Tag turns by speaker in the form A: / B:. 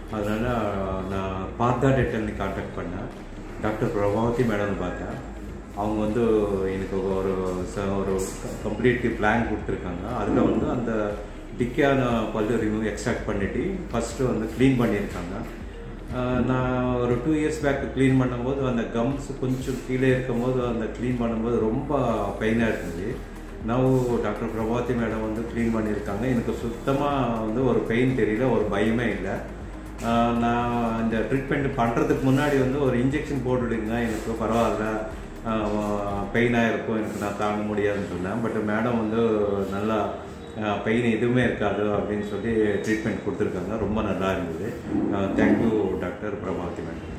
A: அதனால் நான் பார்த்தா டெட்டல்னு காண்டாக்ட் பண்ணேன் டாக்டர் பிரபாவதி மேடம்னு பார்த்தேன் அவங்க வந்து எனக்கு ஒரு ச- ஒரு கம்ப்ளீட் பிளான் கொடுத்துருக்காங்க அதில் வந்து அந்த டிக்கையான பல்லு ரிமூவ் எக்ஸ்ட்ராக்ட் பண்ணிட்டு ஃபஸ்ட்டு வந்து க்ளீன் பண்ணியிருக்காங்க ஆஹ் நான் ஒரு டூ இயர்ஸ் பேக் க்ளீன் பண்ணும்போது அந்த கம்ஸ் கொஞ்சம் கீழே இருக்கும்போது அந்த க்ளீன் பண்ணும்போது ரொம்ப பெயினாக இருந்தது நான் டாக்டர் பிரபாவதி மேடம் வந்து க்ளீன் பண்ணியிருக்காங்க எனக்கு சுத்தமாக வந்து ஒரு பெயின் தெரியல ஒரு பயமே இல்லை ஆஹ் நான் இந்த ட்ரீட்மெண்ட் பண்ணுறதுக்கு முன்னாடி வந்து ஒரு இன்ஜெக்ஷன் போட்டுடுங்க எனக்கு பரவாயில்ல பெயினாக இருக்கும் எனக்கு நான் தாங்க முடியாதுன்னு சொன்னேன் பட் மேடம் வந்து நல்லா பெயின் எதுவுமே இருக்காது அப்படின்னு சொல்லி ட்ரீட்மெண்ட் கொடுத்துருக்காங்க ரொம்ப நல்லா இருந்தது தேங்க்யூ டாக்டர் பிரபாவதி மேடம்